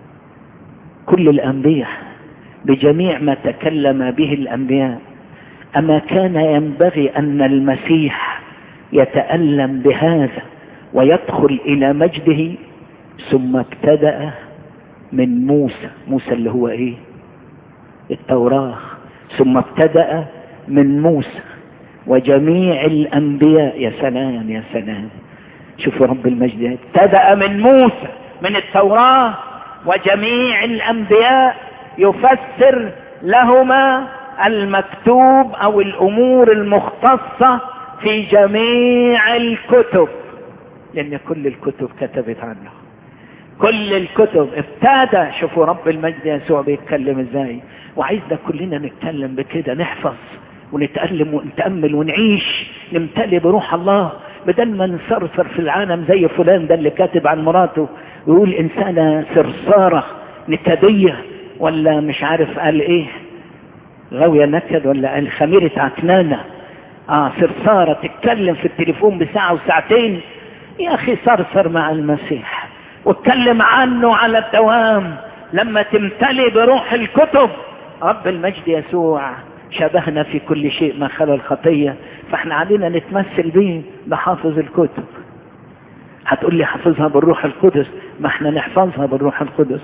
كل الانبياء بجميع ما تكلم به الانبياء اما كان ينبغي ان المسيح يتالم بهذا ويدخل الى مجده ثم ابتدا من موسى موسى اللي هو ايه التوراه ثم ابتدا من موسى وجميع الانبياء يا سلام يا سلام شوفوا رب المجد ابتدا من موسى من التوراه وجميع الانبياء يفسر لهما المكتوب او الامور المختصه في جميع الكتب لان كل الكتب كتبت عنه كل الكتب ابتدى شوفوا رب المجد يسوع بيتكلم ازاي وعايزنا كلنا نتكلم بكده نحفظ ونتألم ونتأمل ونعيش نمتلئ بروح الله بدل ما نصرصر في العالم زي فلان ده اللي كاتب عن مراته ويقول انسانة صرصارة نكدية ولا مش عارف قال ايه غاوية نكد ولا قال خميرة عكنانة اه صرصارة تتكلم في التليفون بساعة وساعتين يا اخي صرصر مع المسيح واتكلم عنه على الدوام لما تمتلي بروح الكتب رب المجد يسوع شبهنا في كل شيء ما خلا الخطية فاحنا علينا نتمثل به بحافظ الكتب هتقول لي حافظها بالروح القدس ما احنا نحفظها بالروح القدس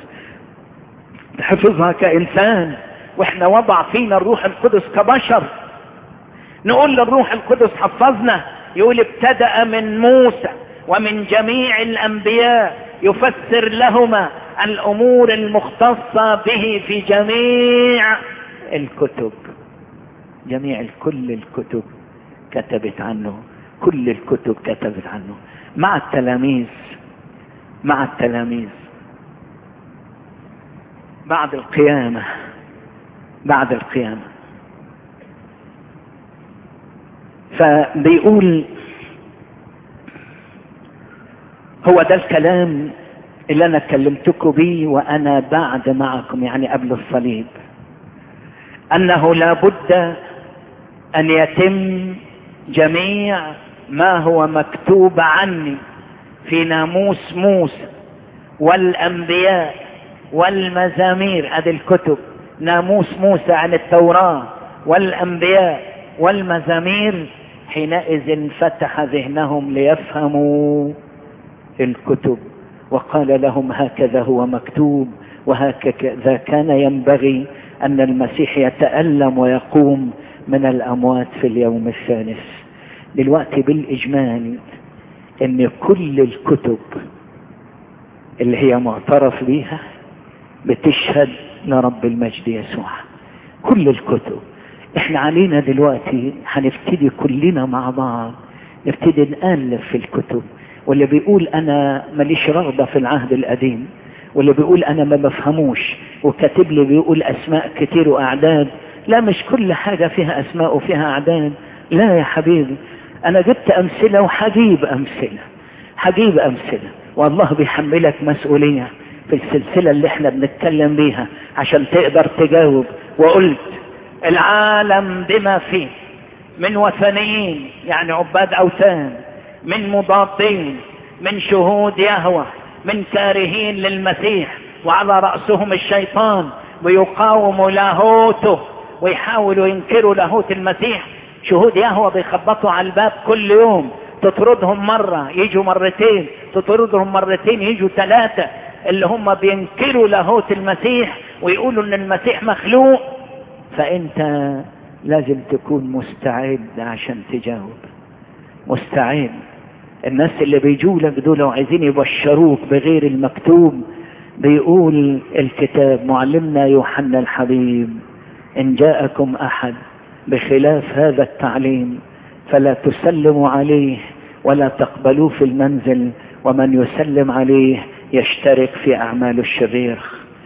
نحفظها كإنسان واحنا وضع فينا الروح القدس كبشر نقول للروح القدس حفظنا يقول ابتدأ من موسى ومن جميع الأنبياء يفسر لهما الأمور المختصة به في جميع الكتب جميع كل الكتب كتبت عنه كل الكتب كتبت عنه مع التلاميذ مع التلاميذ بعد القيامة بعد القيامة فبيقول هو ده الكلام اللي انا كلمتكم بيه وانا بعد معكم يعني قبل الصليب انه لابد ان يتم جميع ما هو مكتوب عني في ناموس موسى والانبياء والمزامير ادي الكتب ناموس موسى عن التوراة والانبياء والمزامير حينئذ فتح ذهنهم ليفهموا الكتب وقال لهم هكذا هو مكتوب وهكذا كان ينبغي أن المسيح يتألم ويقوم من الأموات في اليوم الثالث دلوقتي بالإجمال أن كل الكتب اللي هي معترف بيها بتشهد لرب المجد يسوع كل الكتب احنا علينا دلوقتي هنبتدي كلنا مع بعض نبتدي نألف في الكتب واللي بيقول انا ماليش رغبة في العهد القديم واللي بيقول انا ما بفهموش وكاتب لي بيقول اسماء كتير واعداد لا مش كل حاجة فيها اسماء وفيها اعداد لا يا حبيبي انا جبت امثلة وحجيب امثلة حجيب امثلة والله بيحملك مسؤولية في السلسلة اللي احنا بنتكلم بيها عشان تقدر تجاوب وقلت العالم بما فيه من وثنيين يعني عباد اوثان من مضادين من شهود يهوى من كارهين للمسيح وعلى رأسهم الشيطان ويقاوموا لاهوته ويحاولوا ينكروا لاهوت المسيح شهود يهوى بيخبطوا على الباب كل يوم تطردهم مرة يجوا مرتين تطردهم مرتين يجوا ثلاثة اللي هم بينكروا لاهوت المسيح ويقولوا ان المسيح مخلوق فانت لازم تكون مستعد عشان تجاوب مستعد الناس اللي بيجوا لك دول وعايزين يبشروك بغير المكتوب بيقول الكتاب معلمنا يوحنا الحبيب ان جاءكم احد بخلاف هذا التعليم فلا تسلموا عليه ولا تقبلوه في المنزل ومن يسلم عليه يشترك في اعمال الشرير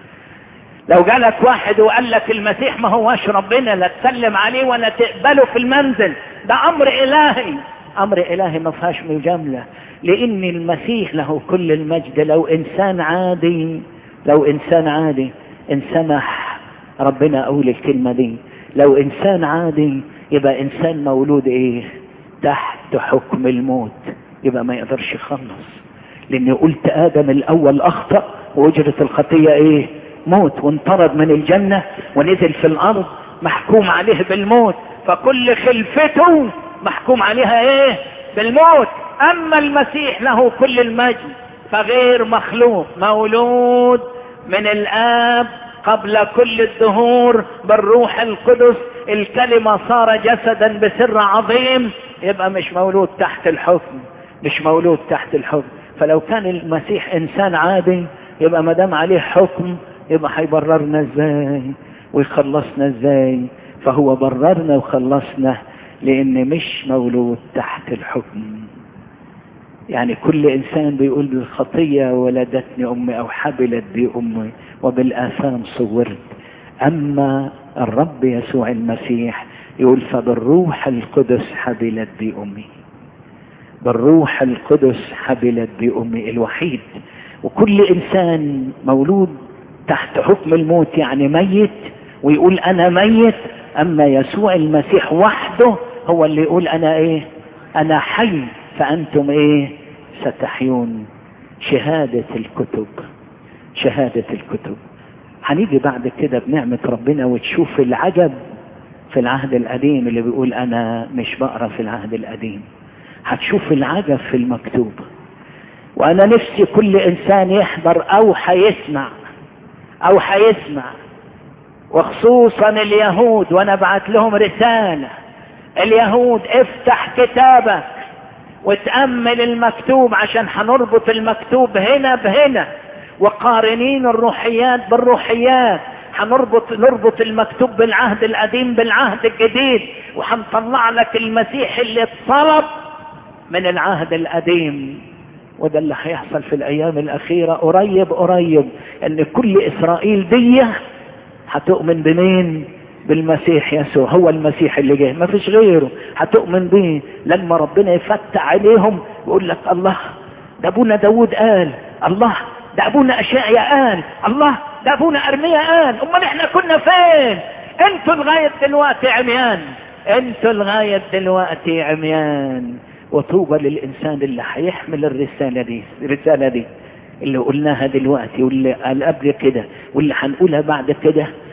لو جالك واحد وقال لك المسيح ما هواش ربنا لا تسلم عليه ولا تقبله في المنزل ده امر الهي امر الهي ما فيهاش مجامله لان المسيح له كل المجد لو انسان عادي لو انسان عادي ان سمح ربنا اقول الكلمه دي لو انسان عادي يبقى انسان مولود ايه تحت حكم الموت يبقى ما يقدرش يخلص لان قلت ادم الاول اخطأ واجرة الخطية ايه موت وانطرد من الجنة ونزل في الارض محكوم عليه بالموت فكل خلفته محكوم عليها ايه بالموت اما المسيح له كل المجد فغير مخلوق مولود من الاب قبل كل الدهور بالروح القدس الكلمة صار جسدا بسر عظيم يبقى مش مولود تحت الحكم مش مولود تحت الحكم فلو كان المسيح انسان عادي يبقى ما دام عليه حكم يبقى هيبررنا ازاي ويخلصنا ازاي فهو بررنا وخلصنا لان مش مولود تحت الحكم يعني كل انسان بيقول بالخطية ولدتني امي او حبلت بي امي وبالاثام صورت اما الرب يسوع المسيح يقول فبالروح القدس حبلت بي امي بالروح القدس حبلت بي امي الوحيد وكل انسان مولود تحت حكم الموت يعني ميت ويقول انا ميت اما يسوع المسيح وحده هو اللي يقول انا ايه انا حي فانتم ايه ستحيون شهادة الكتب شهادة الكتب هنيجي بعد كده بنعمة ربنا وتشوف العجب في العهد القديم اللي بيقول انا مش بقرا في العهد القديم هتشوف العجب في المكتوب وانا نفسي كل انسان يحضر او هيسمع او هيسمع وخصوصا اليهود وانا بعت لهم رسالة اليهود افتح كتابك وتأمل المكتوب عشان هنربط المكتوب هنا بهنا وقارنين الروحيات بالروحيات هنربط نربط المكتوب بالعهد القديم بالعهد الجديد وهنطلع لك المسيح اللي اتصلب من العهد القديم وده اللي هيحصل في الايام الاخيره قريب قريب ان كل اسرائيل دي هتؤمن بمين بالمسيح يسوع هو المسيح اللي جه ما فيش غيره هتؤمن بيه لما ربنا يفتح عليهم ويقول لك الله ده ابونا داود قال الله ده ابونا اشعيا قال الله ده ابونا ارميا قال امال احنا كنا فين انتوا لغايه دلوقتي عميان انتوا لغايه دلوقتي عميان وطوبى للانسان اللي هيحمل الرساله دي الرساله دي اللي قلناها دلوقتي واللي قال قبل كده واللي هنقولها بعد كده